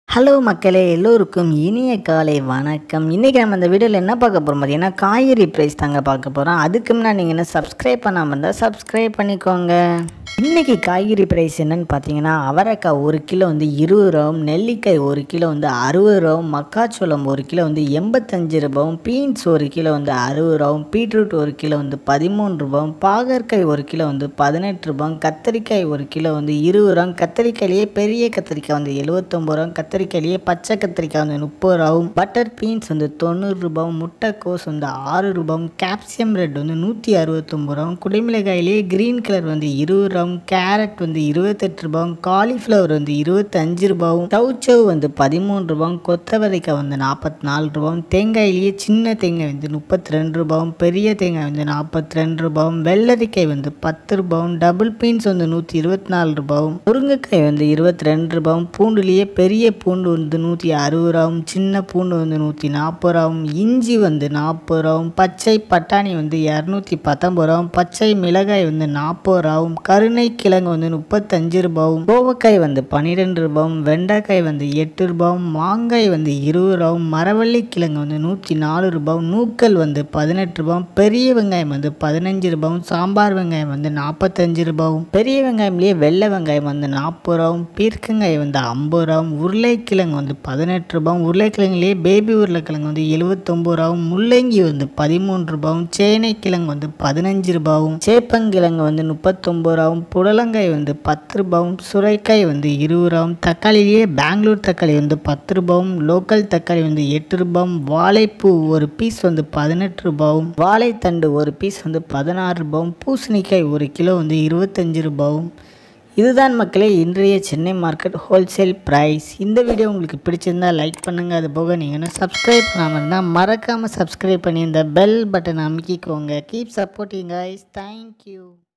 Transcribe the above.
hello மக்களே எல்லோருக்கும் இனிய காலை வணக்கம் இன்றைக்கி நம்ம இந்த வீடியோவில் என்ன பார்க்க போகிறோம் பார்த்தீங்கன்னா காய்கறி ப்ரைஸ் தாங்க பார்க்க போகிறோம் அதுக்கு முன்னாடி நீங்கள் என்ன சப்ஸ்கிரைப் பண்ணாமல் இருந்தால் சப்ஸ்கிரைப் பண்ணிக்கோங்க இன்றைக்கி காய்கறி ப்ரைஸ் என்னன்னு பார்த்தீங்கன்னா அவரைக்காய் ஒரு கிலோ வந்து இருபது ரூபாவும் நெல்லிக்காய் ஒரு கிலோ வந்து அறுபது ரூபாவும் மக்காச்சோளம் ஒரு கிலோ வந்து எண்பத்தஞ்சு ரூபாவும் பீன்ஸ் ஒரு கிலோ வந்து அறுபது ரூபாவும் பீட்ரூட் ஒரு கிலோ வந்து பதிமூணு ரூபாவும் பாகற்காய் ஒரு கிலோ வந்து பதினெட்டு ரூபாயும் கத்திரிக்காய் ஒரு கிலோ வந்து இருபது ரூபாயும் கத்திரிக்காயிலேயே பெரிய கத்திரிக்காய் வந்து எழுபத்தொம்பது ரூபாயும் கத்திரிக்காயிலேயே பச்சை கத்திரிக்காய் வந்து முப்பது ரூபாவும் பட்டர் பீன்ஸ் வந்து தொண்ணூறு ரூபாயும் முட்டைக்கோஸ் வந்து ஆறு ரூபாயும் கேப்சியம் ரெட் வந்து நூற்றி அறுபத்தொம்பது ரூபாயும் குடிமிளகாயிலேயே க்ரீன் கலர் வந்து இருபது ரூபாயும் கேரட் வந்து இருபத்தெட்டு ரூபாயும் காலிஃப்ளவர் வந்து இருபத்தஞ்சு ரூபாயும் சவுச்சவ் வந்து பதிமூணு ரூபாயும் கொத்தவரைக்காய் வந்து நாற்பத்தி நாலு ரூபாயும் தேங்காயிலேயே சின்ன தேங்காய் வந்து முப்பத்தி ரெண்டு ரூபாயும் பெரிய தேங்காய் வந்து நாற்பத்தி ரெண்டு ரூபாயும் வெள்ளரிக்காய் வந்து பத்து ரூபாயும் டபுள் பீன்ஸ் வந்து நூற்றி இருபத்தி நாலு ரூபாயும் முருங்கைக்காய் வந்து இருபத்தி ரெண்டு ரூபாயும் பூண்டுலேயே பெரிய பூண்டு வந்து நூற்றி அறுபது ரூபாயும் சின்ன பூண்டு வந்து நூற்றி நாற்பது ரூபாயும் இஞ்சி வந்து நாற்பது ரூபாயும் பச்சை பட்டாணி வந்து இரநூத்தி பத்தொம்பது ரூபாயும் பச்சை மிளகாய் வந்து நாற்பது ரூபாயும் கருணை கிழங்கு வந்து முப்பத்தஞ்சு ரூபாயும் கோவக்காய் வந்து பன்னிரெண்டு ரூபாயும் வெண்டைக்காய் வந்து எட்டு ரூபாயும் மாங்காய் வந்து இருபது ரூபாயும் மரவள்ளி கிழங்கு வந்து நூற்றி நாலு ரூபாயும் நூக்கல் வந்து பதினெட்டு ரூபாயும் பெரிய வெங்காயம் வந்து பதினஞ்சு ரூபாயும் சாம்பார் வெங்காயம் வந்து நாற்பத்தஞ்சு ரூபாயும் பெரிய வெங்காயம்லேயே வெள்ளை வெங்காயம் வந்து நாற்பது ரூபாயும் பீர்க்கங்காய் வந்து ஐம்பது ரூபாயும் உருளைக்கிழங்கு வந்து பதினெட்டு ரூபாயும் உருளைக்கிழங்குலேயே பேபி உருளைக்கிழங்கு வந்து எழுபத்தொம்பது ரூபாயும் முள்ளங்கி வந்து பதிமூணு ரூபாயும் சேனை கிழங்கு வந்து பதினஞ்சு ரூபாயும் சேப்பங்கிழங்கு வந்து முப்பத்தொம்பது ரூபாயும் புடலங்காய் வந்து பத்து ரூபாயும் சுரைக்காய் வந்து இருபது ரூபாயும் தக்காளிலேயே பெங்களூர் தக்காளி வந்து பத்து ரூபாயும் லோக்கல் தக்காளி வந்து எட்டு ரூபாயும் வாழைப்பூ ஒரு பீஸ் வந்து பதினெட்டு ரூபாயும் வாழைத்தண்டு ஒரு பீஸ் வந்து பதினாறு ரூபாயும் பூசணிக்காய் ஒரு கிலோ வந்து இருபத்தஞ்சு ரூபாயும் இதுதான் மக்களே இன்றைய சென்னை மார்க்கெட் ஹோல்சேல் ப்ரைஸ் இந்த வீடியோ உங்களுக்கு பிடிச்சிருந்தா லைக் பண்ணுங்கள் அது போக நீங்கள் இன்னும் சப்ஸ்கிரைப் பண்ணாமல் இருந்தால் மறக்காமல் சப்ஸ்கிரைப் பண்ணி இந்த பெல் பட்டன் அமைக்கிக்கோங்க கீப் சப்போர்ட்டிங் கைஸ் தேங்க்யூ